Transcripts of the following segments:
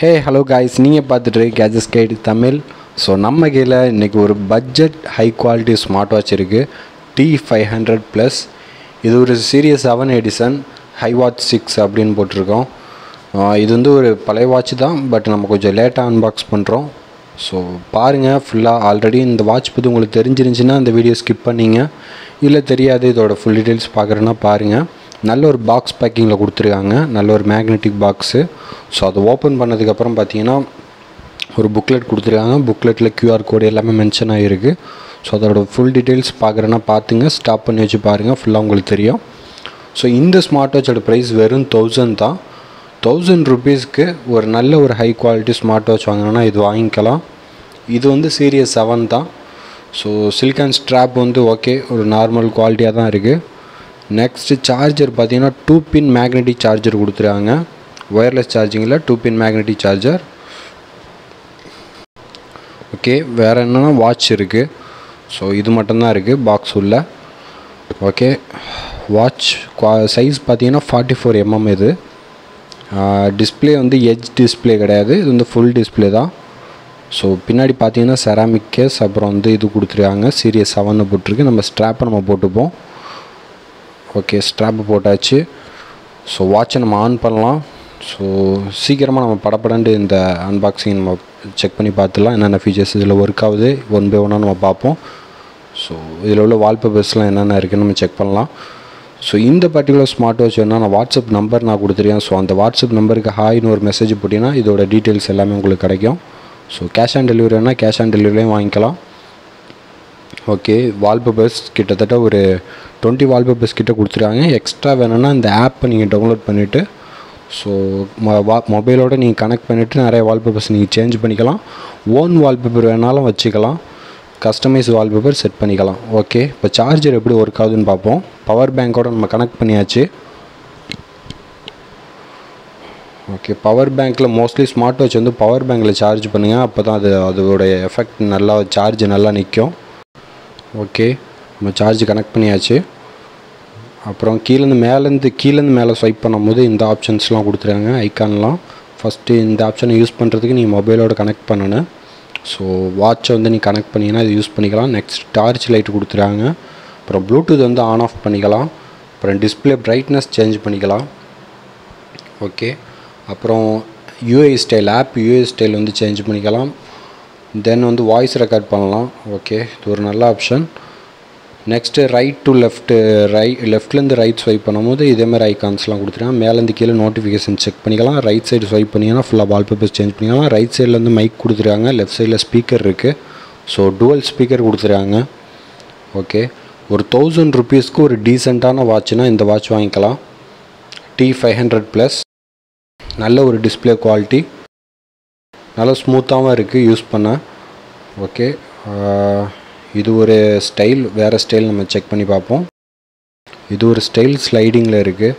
hey hello guys நீங்கள் பார்த்துட்டு kgs guide Tamil so நம்ம கையில் இன்றைக்கி ஒரு budget high quality smart watch இருக்குது டி ஃபைவ் ஹண்ட்ரட் ப்ளஸ் இது ஒரு series seven edition hi watch six அப்படின்னு போட்டிருக்கோம் ஆஹ் இது வந்து ஒரு பழைய வாட்ச் தான் பட் நம்ம கொஞ்சம் லேட்டாக அன்பாக்ஸ் பண்ணுறோம் ஸோ பாருங்கள் ஃபுல்லாக ஆல்ரெடி இந்த வாட்ச் பற்றி உங்களுக்கு தெரிஞ்சிருந்துச்சின்னா இந்த வீடியோ ஸ்கிப் பண்ணீங்க இல்லை தெரியாது இதோட ஃபுல் டீட்டெயில்ஸ் பார்க்குறேன்னா பாருங்கள் நல்ல ஒரு பாக்ஸ் பேக்கிங்கில் கொடுத்துருக்காங்க நல்ல ஒரு மேக்னெட்டிக் பாக்ஸு ஸோ அதை ஓப்பன் பண்ணதுக்கப்புறம் பார்த்தீங்கன்னா ஒரு புக்லெட் கொடுத்துருக்காங்க புக்லெட்டில் கியூஆர் கோடு எல்லாமே மென்ஷன் ஆகிருக்கு ஸோ அதோட ஃபுல் டீட்டெயில்ஸ் பார்க்குறேன்னா பார்த்துங்க ஸ்டாப் பண்ணி வச்சு பாருங்கள் ஃபுல்லாக உங்களுக்கு தெரியும் ஸோ இந்த ஸ்மார்ட் வாட்சோட ப்ரைஸ் வெறும் தௌசண்ட் தான் தௌசண்ட் ருபீஸ்க்கு ஒரு நல்ல ஒரு ஹை குவாலிட்டி ஸ்மார்ட் வாட்ச் வாங்கினோன்னா இது வாங்கிக்கலாம் இது வந்து சீரியஸ் செவன் தான் ஸோ சிலிக்கான் ஸ்ட்ராப் வந்து ஓகே ஒரு நார்மல் குவாலிட்டியாக தான் இருக்குது நெக்ஸ்ட்டு சார்ஜர் பார்த்தீங்கன்னா டூ பின் மேக்னெட்டிக் சார்ஜர் கொடுத்துருக்காங்க ஒயர்லெஸ் சார்ஜிங்கில் two pin magnetic charger okay வேறு என்னென்னா வாட்ச் இருக்குது ஸோ இது மட்டும்தான் இருக்குது பாக்ஸ் உள்ள ஓகே வாட்ச் குவா சைஸ் பார்த்தீங்கன்னா ஃபார்ட்டி ஃபோர் எம்எம் இது டிஸ்பிளே வந்து எட்ஜ் டிஸ்பிளே கிடையாது இது வந்து ஃபுல் டிஸ்பிளே தான் ஸோ பின்னாடி பார்த்தீங்கன்னா செராமிக் கேஸ் அப்புறம் வந்து இது கொடுத்துருக்காங்க சீரியஸ் செவன்னு போட்டிருக்கு நம்ம ஸ்ட்ராப்பை நம்ம போட்டுப்போம் ஓகே ஸ்ட்ராப்பு போட்டாச்சு ஸோ வாட்சை நம்ம ஆன் பண்ணலாம் ஸோ சீக்கிரமாக நம்ம படப்படன்ட்டு இந்த அன்பாக்சிங் நம்ம செக் பண்ணி பார்த்துலாம் என்னென்ன ஃபீச்சர்ஸ் இதில் ஒர்க் ஆகுது ஒன் பை ஒன்னாக நம்ம பார்ப்போம் ஸோ இதில் உள்ள வால்பேப்பர்ஸ்லாம் என்னென்ன இருக்குன்னு நம்ம செக் பண்ணலாம் ஸோ இந்த பர்டிகுலர் ஸ்மார்ட் வாட்ச் வேணால் நான் வாட்ஸ்அப் நம்பர் நான் கொடுத்துருக்கேன் ஸோ அந்த வாட்ஸ்அப் நம்பருக்கு ஹாய்னு ஒரு மெசேஜ் போட்டிங்கன்னா இதோட டீட்டெயில்ஸ் எல்லாமே உங்களுக்கு கிடைக்கும் ஸோ கேஷ் ஆன் டெலிவரி வேணால் கேஷ் ஆன் டெலிவரிலையும் வாங்கிக்கலாம் ஓகே வால்பேப்பர்ஸ் கிட்டத்தட்ட ஒரு டுவெண்ட்டி வால்பேப்பர்ஸ் கிட்ட கொடுத்துருக்காங்க எக்ஸ்ட்ரா வேணும்னா இந்த ஆப்பை நீங்கள் டவுன்லோட் பண்ணிவிட்டு ஸோ மொபைலோட நீங்கள் கனெக்ட் பண்ணிவிட்டு நிறைய வால்பேப்பர்ஸ் நீங்கள் சேஞ்ச் பண்ணிக்கலாம் ஓன் வால்பேப்பர் வேணாலும் வச்சுக்கலாம் கஸ்டமைஸ் வால்பேப்பர் செட் பண்ணிக்கலாம் ஓகே இப்போ சார்ஜர் எப்படி ஒர்க் ஆகுதுன்னு பார்ப்போம் பவர் பேங்க்கோட நம்ம கனெக்ட் பண்ணியாச்சு ஓகே பவர் பேங்க்கில் மோஸ்ட்லி ஸ்மார்ட் வாட்ச் வந்து பவர் பேங்க்கில் சார்ஜ் பண்ணுங்கள் அப்போ தான் அது அதோடைய எஃபெக்ட் நல்லா சார்ஜ் நல்லா நிற்கும் ஓகே நம்ம சார்ஜ் கனெக்ட் பண்ணியாச்சு அப்புறம் கீழேருந்து மேலேருந்து கீழேருந்து மேலே ஸ்வைப் பண்ணும்போது இந்த ஆப்ஷன்ஸ்லாம் கொடுத்துருக்காங்க ஐக்கான்லாம் ஃபஸ்ட்டு இந்த ஆப்ஷனை யூஸ் பண்ணுறதுக்கு நீங்கள் மொபைலோட கனெக்ட் பண்ணணும் ஸோ வாட்சை வந்து நீ கனெக்ட் பண்ணிங்கன்னா இது யூஸ் பண்ணிக்கலாம் நெக்ஸ்ட் டார்ச் லைட் கொடுத்துருக்காங்க அப்புறம் ப்ளூடூத் வந்து ஆன் ஆஃப் பண்ணிக்கலாம் அப்புறம் டிஸ்பிளே பிரைட்னஸ் சேஞ்ச் பண்ணிக்கலாம் ஓகே அப்புறம் UI style app UI style வந்து சேஞ்ச் பண்ணிக்கலாம் தென் வந்து வாய்ஸ் ரெக்கார்ட் பண்ணலாம் ஓகே இது ஒரு நல்ல option next right to left ரை லெஃப்ட்லேருந்து ரைட் ஸ்வைப் பண்ணும்போது இதேமாதிரி ஐகான்ஸ்லாம் கொடுத்துருக்காங்க மேலேருந்து கீழே நோட்டிஃபிகேஷன் செக் பண்ணிக்கலாம் ரைட் சைடு ஸ்வைப் பண்ணிங்கன்னா ஃபுல்லாக வால்பேப்பர்ஸ் சேஞ்ச் பண்ணிக்கலாம் ரைட் சைட்லேருந்து மைக் கொடுத்துருக்காங்க லெஃப்ட் சைடில் ஸ்பீக்கர் இருக்குது ஸோ டுவல் ஸ்பீக்கர் கொடுத்துருக்காங்க ஓகே ஒரு தௌசண்ட் ருபீஸ்க்கு ஒரு டீசெண்டான வாட்ச்னால் இந்த வாட்ச் வாங்கிக்கலாம் டி ஃபைவ் ஹண்ட்ரட் ப்ளஸ் நல்ல ஒரு டிஸ்பிளே குவாலிட்டி நல்லா ஸ்மூத்தாகவும் இருக்குது யூஸ் பண்ண ஓகே இது ஒரு ஸ்டைல் வேறு ஸ்டைல் நம்ம செக் பண்ணி பார்ப்போம் இது ஒரு ஸ்டைல் ஸ்லைடிங்கில் இருக்குது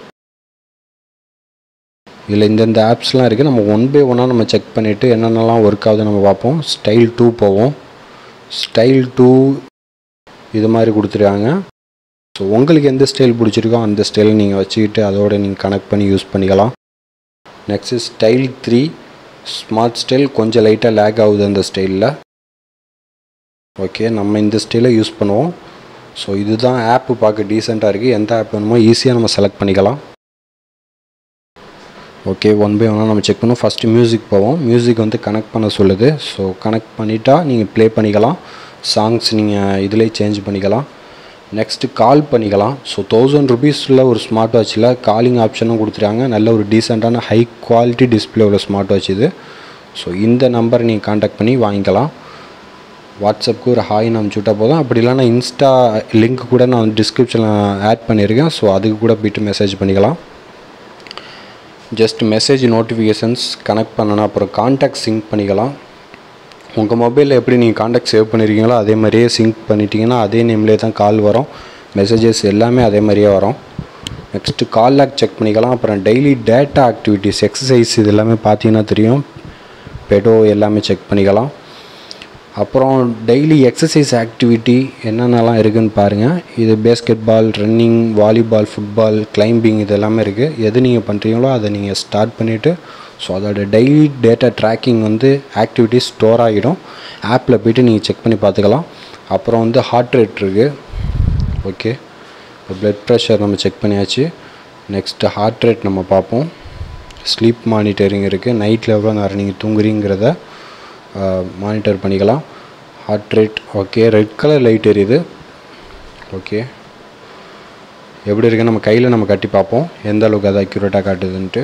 இதில் இந்தந்த ஆப்ஸ்லாம் இருக்குது நம்ம ஒன் பை ஒன்னாக நம்ம செக் பண்ணிவிட்டு என்னென்னலாம் ஒர்க் ஆகுது நம்ம பார்ப்போம் ஸ்டைல் டூ போவோம் ஸ்டைல் டூ இது மாதிரி கொடுத்துருக்காங்க ஸோ உங்களுக்கு எந்த ஸ்டைல் பிடிச்சிருக்கோ அந்த ஸ்டைலை நீங்கள் வச்சுக்கிட்டு அதோட நீங்கள் கனெக்ட் பண்ணி யூஸ் பண்ணிக்கலாம் next style three smart style கொஞ்சம் லைட்டாக லேக் ஆகுது அந்த ஸ்டைலில் ஓகே நம்ம இந்த ஸ்டைலை யூஸ் பண்ணுவோம் ஸோ இதுதான் ஆப்பு பார்க்க டீசெண்டாக இருக்குது எந்த ஆப் வேணுமோ ஈஸியாக நம்ம செலக்ட் பண்ணிக்கலாம் ஓகே ஒன் பை ஒன்னாக நம்ம செக் பண்ணுவோம் ஃபஸ்ட்டு மியூசிக் போவோம் மியூசிக் வந்து கனெக்ட் பண்ண சொல்லுது ஸோ கனெக்ட் பண்ணிட்டா நீங்கள் ப்ளே பண்ணிக்கலாம் சாங்ஸ் நீங்கள் இதிலே சேஞ்ச் பண்ணிக்கலாம் நெக்ஸ்ட்டு கால் பண்ணிக்கலாம் ஸோ தௌசண்ட் ருபீஸில் ஒரு ஸ்மார்ட் வாட்சில் காலிங் ஆப்ஷனும் கொடுத்துருக்காங்க நல்ல ஒரு டீசெண்டான ஹை குவாலிட்டி டிஸ்பிளே உள்ள ஸ்மார்ட் வாட்ச் இது ஸோ இந்த நம்பரை நீங்கள் காண்டாக்ட் பண்ணி வாங்கிக்கலாம் வாட்ஸ்அப்புக்கு ஒரு ஹாய்னு அனுப்பிச்சுட்டா போதும் அப்படி இல்லைனா இன்ஸ்டா லிங்க் கூட நான் டிஸ்கிரிப்ஷனில் ஆட் பண்ணியிருக்கேன் ஸோ அதுக்கு கூட போய்ட்டு மெசேஜ் பண்ணிக்கலாம் ஜஸ்ட் மெசேஜ் நோட்டிஃபிகேஷன்ஸ் கனெக்ட் பண்ணணும் அப்புறம் காண்டாக்ட் சிங்க் பண்ணிக்கலாம் உங்கள் மொபைலில் எப்படி நீங்கள் காண்டாக்ட் சேவ் பண்ணியிருக்கீங்களோ அதே மாதிரியே சிங்க் பண்ணிட்டீங்கன்னா அதே நேம்லேயே தான் கால் வரும் மெசேஜஸ் எல்லாமே அதே மாதிரியே வரும் நெக்ஸ்ட்டு கால் லாக் செக் பண்ணிக்கலாம் அப்புறம் டெய்லி டேட்டா ஆக்டிவிட்டீஸ் எக்ஸசைஸ் இது எல்லாமே பார்த்தீங்கன்னா தெரியும் பெடோ எல்லாமே செக் பண்ணிக்கலாம் அப்புறம் டெய்லி எக்ஸசைஸ் ஆக்டிவிட்டி என்னென்னலாம் இருக்குதுன்னு பாருங்கள் இது basketball running volleyball football climbing இது எல்லாமே இருக்குது எது நீங்கள் பண்ணுறீங்களோ அதை நீங்கள் ஸ்டார்ட் பண்ணிவிட்டு ஸோ அதோட டெய்லி டேட்டா ட்ராக்கிங் வந்து ஆக்டிவிட்டிஸ் ஸ்டோர் ஆகிடும் ஆப்பில் போய்ட்டு நீங்கள் செக் பண்ணி பார்த்துக்கலாம் அப்புறம் வந்து ஹார்ட் ரேட் இருக்குது ஓகே இப்போ ப்ளட் ப்ரெஷர் நம்ம செக் பண்ணியாச்சு நெக்ஸ்ட்டு ஹார்ட் ரேட் நம்ம பார்ப்போம் ஸ்லீப் மானிட்டரிங் இருக்குது நைட்டில் எவ்வளோ நேரம் நீங்கள் தூங்குறீங்கிறத மானிட்டர் பண்ணிக்கலாம் heart rate okay red colour light எரியுது ஓகே எப்படி இருக்குன்னு நம்ம கையில் நம்ம கட்டி பார்ப்போம் எந்த அளவுக்கு அது அக்யூரேட்டாக காட்டுதுன்ட்டு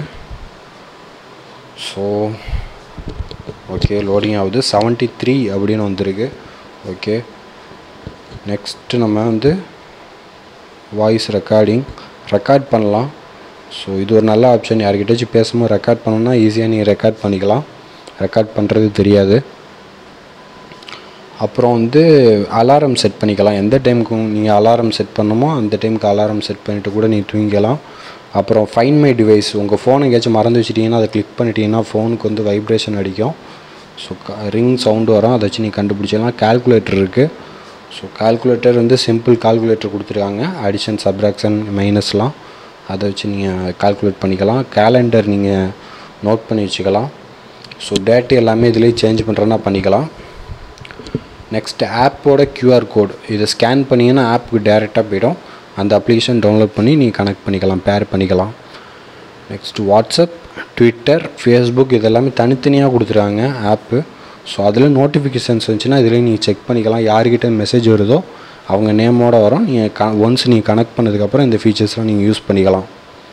ஸோ ஓகே லோடிங் ஆகுது செவன்ட்டி த்ரீ அப்படின்னு வந்திருக்கு ஓகே நெக்ஸ்ட்டு நம்ம வந்து வாய்ஸ் ரெக்கார்டிங் ரெக்கார்ட் பண்ணலாம் ஸோ இது ஒரு நல்ல ஆப்ஷன் யார்கிட்டயாச்சும் பேசும்போது ரெக்கார்ட் பண்ணணும்னா ஈஸியாக நீங்கள் ரெக்கார்ட் பண்ணிக்கலாம் ரெக்கார்ட் பண்ணுறது தெரியாது அப்புறம் வந்து அலாரம் செட் பண்ணிக்கலாம் எந்த டைமுக்கு நீங்கள் அலாரம் செட் பண்ணணுமோ அந்த டைமுக்கு அலாரம் செட் பண்ணிவிட்டு கூட நீங்கள் தூங்கிக்கலாம் அப்புறம் ஃபைன் மை டிவைஸ் உங்கள் ஃபோனை எங்கேயாச்சும் மறந்து வச்சிட்டிங்கன்னா அதை கிளிக் பண்ணிட்டீங்கன்னா ஃபோனுக்கு வந்து வைப்ரேஷன் அடிக்கும் ஸோ ரிங் சவுண்டு வரும் அதை வச்சு நீங்கள் கண்டுபிடிச்சிடலாம் கால்குலேட்டர் இருக்குது ஸோ கால்குலேட்டர் வந்து சிம்பிள் கால்குலேட்டர் கொடுத்துருக்காங்க அடிஷன் சப்ராக்ஷன் மைனஸ்லாம் அதை வச்சு நீங்கள் கால்குலேட் பண்ணிக்கலாம் கேலண்டர் நீங்கள் நோட் பண்ணி வச்சுக்கலாம் ஸோ டேட்டு எல்லாமே இதிலே சேஞ்ச் பண்ணுறேன்னா பண்ணிக்கலாம் நெக்ஸ்ட் ஆப்போட QR கோட் இதை ஸ்கேன் பண்ணிங்கன்னா ஆப்புக்கு டேரெக்டாக போயிடும் அந்த அப்ளிகேஷன் டவுன்லோட் பண்ணி நீங்கள் கனெக்ட் பண்ணிக்கலாம் பேர் பண்ணிக்கலாம் நெக்ஸ்ட் வாட்ஸ்அப் ட்விட்டர் ஃபேஸ்புக் இதெல்லாமே தனித்தனியாக கொடுத்துருக்காங்க ஆப்பு ஸோ அதில் நோட்டிஃபிகேஷன்ஸ் வந்துச்சுன்னா இதில் நீங்கள் செக் பண்ணிக்கலாம் யார்கிட்ட மெசேஜ் வருதோ அவங்க நேமோட வரும் நீங்கள் க ஒன்ஸ் நீங்கள் கனெக்ட் பண்ணதுக்கப்புறம் இந்த ஃபீச்சர்ஸ்லாம் நீங்கள் யூஸ் பண்ணிக்கலாம்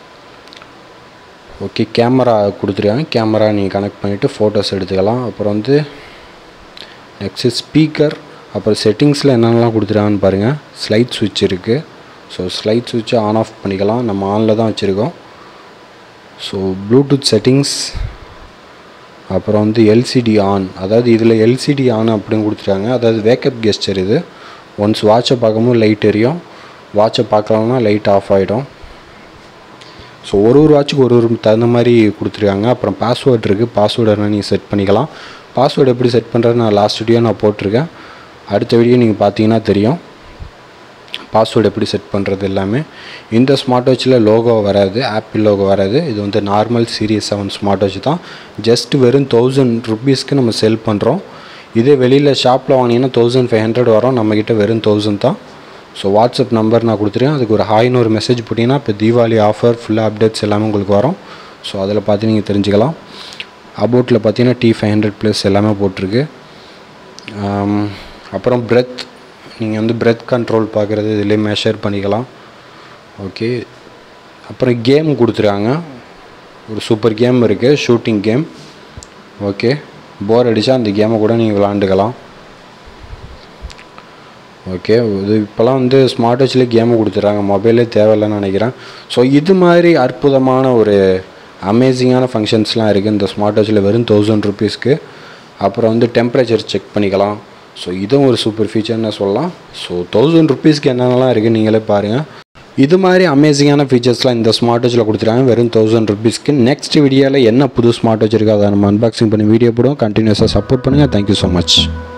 ஓகே கேமரா கொடுத்துருக்காங்க கேமரா நீங்கள் கனெக்ட் பண்ணிவிட்டு ஃபோட்டோஸ் எடுத்துக்கலாம் அப்புறம் வந்து நெக்ஸ்ட்டு ஸ்பீக்கர் அப்புறம் செட்டிங்ஸில் என்னென்னலாம் கொடுத்துருக்காங்கன்னு பாருங்கள் ஸ்லைட் சுவிட்ச் இருக்குது ஸோ ஸ்லைட் சுவிட்சை ஆன் ஆஃப் பண்ணிக்கலாம் நம்ம ஆனில் தான் வச்சுருக்கோம் ஸோ ப்ளூடூத் செட்டிங்ஸ் அப்புறம் வந்து எல்சிடி ஆன் அதாவது இதில் எல்சிடி ஆன் அப்படின்னு கொடுத்துருக்காங்க அதாவது வேக்கப் கெஸ்டர் இது ஒன்ஸ் வாட்சை பார்க்கும்போது லைட் எரியும் வாட்சை பார்க்கலன்னா லைட் ஆஃப் ஆகிடும் ஸோ ஒரு ஒரு வாட்சுக்கு ஒரு ஒரு தகுந்த மாதிரி கொடுத்துருக்காங்க அப்புறம் பாஸ்வேர்ட் இருக்குது பாஸ்வேர்டை நீங்கள் செட் பண்ணிக்கலாம் பாஸ்வேர்டு எப்படி செட் பண்ணுறது நான் லாஸ்ட் வீடியோ நான் போட்டிருக்கேன் அடுத்த வீடியோ நீங்கள் பார்த்தீங்கன்னா தெரியும் பாஸ்வேர்டு எப்படி செட் பண்ணுறது எல்லாமே இந்த ஸ்மார்ட் வாட்சில் லோகோ வராது ஆப்பிள் லோகோ வராது இது வந்து normal series seven smart watch தான் ஜஸ்ட் வெறும் தௌசண்ட் ருபீஸ்க்கு நம்ம செல் பண்ணுறோம் இதே வெளியில் ஷாப்பில் வாங்கினீங்கன்னா தௌசண்ட் ஃபைவ் ஹண்ட்ரட் வரும் நம்மக்கிட்ட வெறும் தௌசண்ட் தான் ஸோ வாட்ஸ்அப் நம்பர் நான் கொடுத்துருக்கேன் அதுக்கு ஒரு ஹாய்னு ஒரு மெசேஜ் போட்டிங்கன்னா இப்போ தீபாவளி ஆஃபர் ஃபுல்லாக அப்டேட்ஸ் எல்லாமே உங்களுக்கு வரும் ஸோ அதில் பார்த்து நீங்கள் தெரிஞ்சுக்கலாம் அபவுட்டில் பார்த்தீங்கன்னா டி ஃபைவ் ஹண்ட்ரட் ப்ளஸ் எல்லாமே போட்டிருக்கு ஆம், அப்புறம் பிரெத் நீங்கள் வந்து பிரெத் கண்ட்ரோல் பார்க்குறது இதிலே மெஷர் பண்ணிக்கலாம் ஓகே அப்புறம் கேம் கொடுத்துருக்காங்க ஒரு சூப்பர் கேம் இருக்குது ஷூட்டிங் கேம் ஓகே போர் அடித்தா அந்த கேமை கூட நீங்கள் விளாண்டுக்கலாம் ஓகே இது இப்போலாம் வந்து ஸ்மார்ட் வாட்சில் கேமு கொடுத்துட்றாங்க மொபைலே தேவையில்லைன்னு நினைக்கிறேன் ஸோ இது மாதிரி அற்புதமான ஒரு அமேசிங்கான ஃபங்க்ஷன்ஸ்லாம் இருக்குது இந்த ஸ்மார்ட் வாட்சில் வெறும் தௌசண்ட் ருபீஸ்க்கு அப்புறம் வந்து டெம்பரேச்சர் செக் பண்ணிக்கலாம் ஸோ இதுவும் ஒரு சூப்பர் ஃபீச்சர்னு சொல்லலாம் ஸோ தௌசண்ட் ருபீஸ்க்கு என்னென்னலாம் இருக்குது நீங்களே பாருங்கள் இது மாதிரி அமேசிங்கான ஃபீச்சர்ஸ்லாம் இந்த ஸ்மார்ட் வாட்சில் கொடுத்துருக்காங்க வெறும் தௌசண்ட் ருபீஸ்க்கு நெக்ஸ்ட் வீடியோவில் என்ன புது ஸ்மார்ட் வாட்ச் இருக்கோ அதை நம்ம அன்பாக்சிங் பண்ணி வீடியோ போடுவோம் கண்டினியூஸாக சப்போர்ட் பண்ணுங்கள் தேங்க்யூ ஸோ மச்